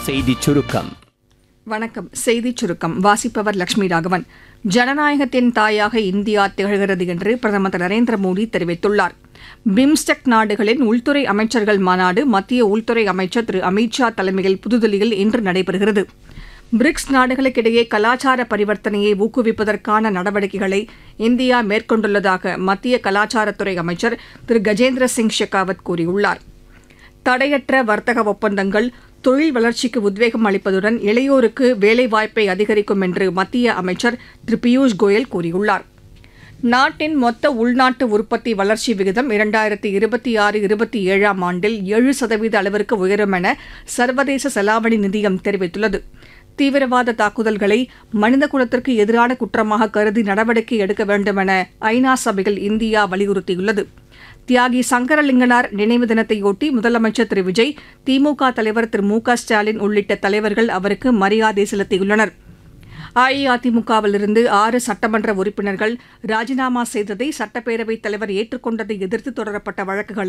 செய்திச் சுருக்கம் வணக்கம் செய்திச் சுருக்கம் வாசிப்பவர் லட்சுமி ராகவன் ஜனநாயகத்தின் தாயாக இந்தியா திகழ்கிறது என்று பிரதமர் திரு நரேந்திர மோடி தெரிவித்துள்ளார் பிம்ஸ்டெக் நாடுகளின் உள்துறை அமைச்சர்கள் மாநாடு மத்திய உள்துறை அமைச்சர் திரு அமித் ஷா தலைமையில் புதுதில்லியில் இன்று நடைபெறுகிறது பிரிக்ஸ் நாடுகளுக்கிடையே கலாச்சார பரிவர்த்தனையை ஊக்குவிப்பதற்கான நடவடிக்கைகளை இந்தியா மேற்கொண்டுள்ளதாக மத்திய கலாச்சாரத்துறை அமைச்சர் திரு கஜேந்திர சிங் ஷெகாவத் கூறியுள்ளார் தடையற்ற வர்த்தக ஒப்பந்தங்கள் தொழில் வளர்ச்சிக்கு உத்வேகம் அளிப்பதுடன் இளையோருக்கு வேலைவாய்ப்பை அதிகரிக்கும் என்று மத்திய அமைச்சர் திரு பியூஷ் கோயல் கூறியுள்ளார் நாட்டின் மொத்த உள்நாட்டு உற்பத்தி வளர்ச்சி விகிதம் இரண்டாயிரத்தி இருபத்தி ஆறு இருபத்தி ஏழாம் ஆண்டில் ஏழு சதவீத அளவிற்கு உயரும் என சர்வதேச செலாவணி நிதியம் தெரிவித்துள்ளது தீவிரவாத தாக்குதல்களை மனிதகுலத்திற்கு எதிரான குற்றமாக கருதி நடவடிக்கை எடுக்க வேண்டும் என ஐநா சபையில் இந்தியா வலியுறுத்தியுள்ளது தியாகி சங்கரலிங்கனார் நினைவு தினத்தையொட்டி முதலமைச்சர் திரு விஜய் திமுக தலைவர் திரு மு க ஸ்டாலின் உள்ளிட்ட தலைவர்கள் அவருக்கு மரியாதை செலுத்தியுள்ளனர் அஇஅதிமுகவிலிருந்து ஆறு சட்டமன்ற உறுப்பினர்கள் ராஜினாமா செய்ததை சட்டப்பேரவைத் தலைவர் ஏற்றுக்கொண்டதை எதிர்த்து தொடரப்பட்ட வழக்குகளை